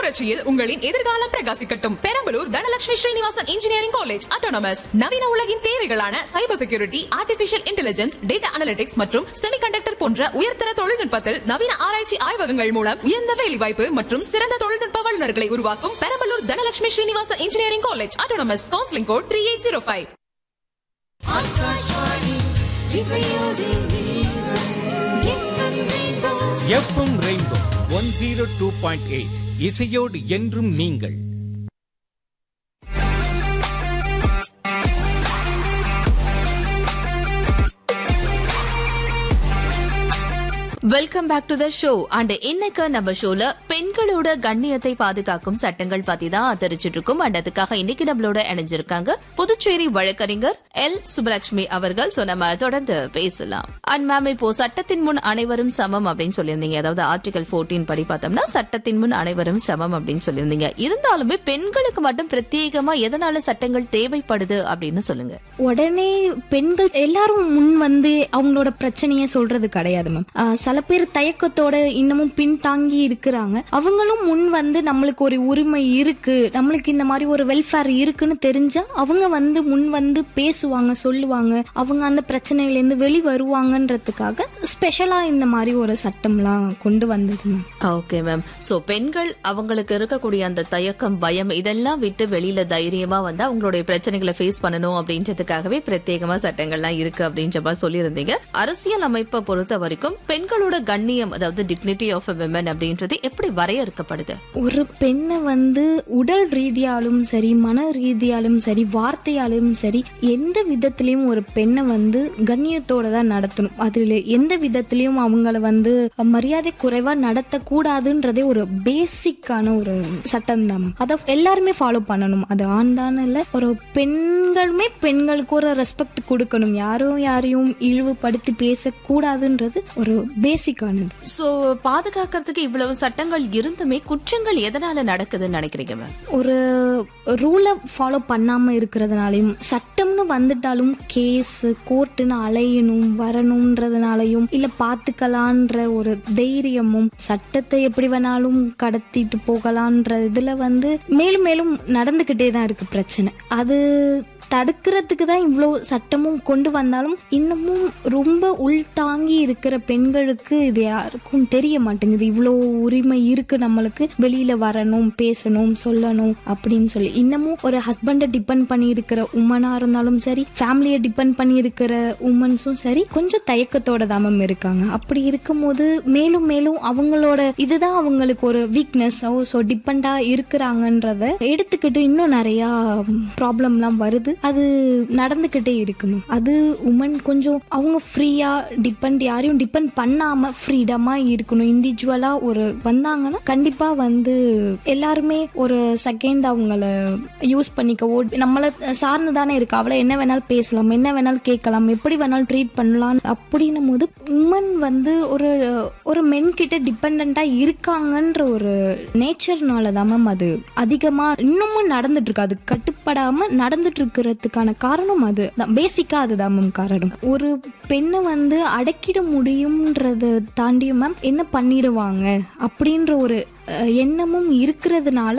புரட்சியில் உங்களின் எதிர்காலம் பிரகாசிக்கட்டும் Perambalur Dhanalakshmi Srinivasan engineering college autonomous நவீன உலகின் தேவைகளான cyber security artificial intelligence data analytics மற்றும் செமிகண்டக்டர் போன்ற உயர்தர தொழில்நுட்பத்தில் நவீன ஆராய்ச்சி ஆய்வகங்கள் மூலம் உயர்ந்த வேலைவாய்ப்பு மற்றும் சிறந்த தொழில்நுட்ப வல்லுநர்களை உருவாக்கும் Perambalur Dhanalakshmi Srinivasan engineering college autonomous counselling code three eight zero five FM rainbow one zero two point eight இசையோடு என்றும் நீங்கள் welcome back to the show and இன்னைக்கு நம்ம ஷோல பெண்களோட கண்ணியத்தை பாதுகாக்கும் சட்டங்கள் பத்தி தான் தெரிஞ்சிட்டு இருக்கோம் அண்ட் அதுக்காக இன்னைக்கு நம்மளோட இணைஞ்சிருக்காங்க புதுச்சேரி வழக்கறிஞர் எல் சுபலட்சுமி அவர்கள் சோ நம்ம தொடர்ந்து பேசலாம் அண்ட் மேம் இப்போ சட்டத்தின் முன் அனைவரும் சமம் அப்படின்னு சொல்லியிருந்தீங்க அதாவது ஆர்டிகல் 14 படி பார்த்தோம்னா சட்டத்தின் முன் அனைவரும் சமம் அப்படின்னு சொல்லியிருந்தீங்க இருந்தாலுமே பெண்களுக்கு மட்டும் பிரத்யேகமா எதனால சட்டங்கள் தேவைப்படுது அப்படின்னு சொல்லுங்க உடனே பெண்கள் எல்லாரும் முன் வந்து அவங்களோட பிரச்சனையை சொல்றது கிடையாது மேம் சில பேர் தயக்கத்தோட இன்னமும் பின்தாங்கி இருக்கிறாங்க அவங்களும் முன் வந்து நம்மளுக்கு ஒரு உரிமை இருக்கு நம்மளுக்கு இந்த மாதிரி ஒரு வெல்ஃபேர் இருக்குன்னு தெரிஞ்சா அவங்க வந்து முன் வந்து பேசுவாங்க சொல்லுவாங்க அவங்க அந்த பிரச்சனையில இருந்து வெளி வருவாங்கன்றதுக்காக ஸ்பெஷலா இந்த மாதிரி ஒரு சட்டம்லாம் கொண்டு வந்தது மேம் ஓகே மேம் சோ பெண்கள் அவங்களுக்கு இருக்கக்கூடிய அந்த தயக்கம் பயம் இதெல்லாம் விட்டு வெளியில தைரியமா வந்து அவங்களுடைய பிரச்சனைகளை ஃபேஸ் பண்ணணும் அப்படின்றதுக்காகவே பிரத்யேகமா சட்டங்கள்லாம் இருக்கு அப்படின்ற மாதிரி சொல்லியிருந்தீங்க அரசியல் அமைப்பை பொறுத்த வரைக்கும் பெண்களோட கண்ணியம் அதாவது டிக்னிட்டி ஆஃப் விமன் அப்படின்றது எப்படி வரையறுக்கப்படுது ஒரு பெண்ணை வந்து உடல் ரீதியாலும் சரி மன ரீதியாலும் சரி வார்த்தையாலும் சரி எந்த விதத்திலையும் ஒரு பெண்ணை வந்து கண்ணியத்தோட தான் நடத்தணும் அதுல எந்த விதத்திலையும் அவங்கள வந்து மரியாதை குறைவா நடத்தக்கூடாதுன்றதே ஒரு பேசிக்கான ஒரு சட்டம் தான் அதை எல்லாருமே ஃபாலோ பண்ணணும் அது ஆண் தான் இல்ல ஒரு பெண்களுமே பெண்களுக்கு ஒரு ரெஸ்பெக்ட் கொடுக்கணும் யாரும் யாரையும் இழிவுபடுத்தி பேசக்கூடாதுன்றது ஒரு பேசிக்கானது சோ பாதுகாக்கிறதுக்கு இவ்வளவு சட்டங்கள் இருந்துமே குற்றங்கள் எதனால நடக்குதுன்னு நினைக்கிறீங்க மேம் ஒரு ரூலை ஃபாலோ பண்ணாம இருக்கிறதுனாலையும் சட்டம்னு வந்துட்டாலும் கேஸ் கோர்ட்டுன்னு அலையணும் வரணுன்றதுனாலையும் இல்ல பாத்துக்கலான்ற ஒரு தைரியமும் சட்டத்தை எப்படி வேணாலும் கடத்திட்டு போகலான்ற இதுல வந்து மேலும் மேலும் நடந்துகிட்டே தான் இருக்கு பிரச்சனை அது தடுக்கிறதுக்கு தான் இவ்வளோ சட்டமும் கொண்டு வந்தாலும் இன்னமும் ரொம்ப உள்தாங்கி இருக்கிற பெண்களுக்கு இது யாருக்கும் தெரிய மாட்டேங்குது இவ்வளோ உரிமை இருக்கு நம்மளுக்கு வெளியில வரணும் பேசணும் சொல்லணும் அப்படின்னு சொல்லி இன்னமும் ஒரு ஹஸ்பண்டை டிபெண்ட் பண்ணி இருக்கிற உமனா இருந்தாலும் சரி ஃபேமிலியை டிபெண்ட் பண்ணி இருக்கிற உமன்ஸும் சரி கொஞ்சம் தயக்கத்தோட தான் மேம் இருக்காங்க அப்படி இருக்கும்போது மேலும் மேலும் அவங்களோட இதுதான் அவங்களுக்கு ஒரு வீக்னஸ் ஸோ டிபெண்டா இருக்கிறாங்கன்றத எடுத்துக்கிட்டு இன்னும் நிறையா ப்ராப்ளம்லாம் வருது அது நடந்துக்கிட்டே இருக்கு மேம் அது உமன் கொஞ்சம் அவங்க ஃப்ரீயா டிபெண்ட் யாரையும் டிபெண்ட் பண்ணாம ஃப்ரீடமா இருக்கணும் இண்டிவிஜுவலா ஒரு வந்தாங்கன்னா கண்டிப்பா வந்து எல்லாருமே ஒரு செகண்ட் அவங்கள யூஸ் பண்ணிக்க ஓட் நம்மள சார்ந்து தானே இருக்கு அவளை என்ன வேணாலும் பேசலாம் என்ன வேணாலும் கேட்கலாம் எப்படி வேணாலும் ட்ரீட் பண்ணலாம் அப்படின்னும் போது உமன் வந்து ஒரு ஒரு மென் கிட்ட டிபெண்டா இருக்காங்கன்ற ஒரு நேச்சர்னால தான் மேம் அது அதிகமா இன்னமும் நடந்துட்டு இருக்கு அது கட்டுப்படாம நடந்துட்டு இருக்கிறதுக்கான காரணம் அது பேசிக்கா அதுதான் மேம் காரணம் ஒரு பெண்ணை வந்து அடக்கிட முடியும்ன்றத தாண்டியும் மேம் என்ன பண்ணிடுவாங்க அப்படின்ற ஒரு அஹ், எண்ணமும் இருக்கிறதுனால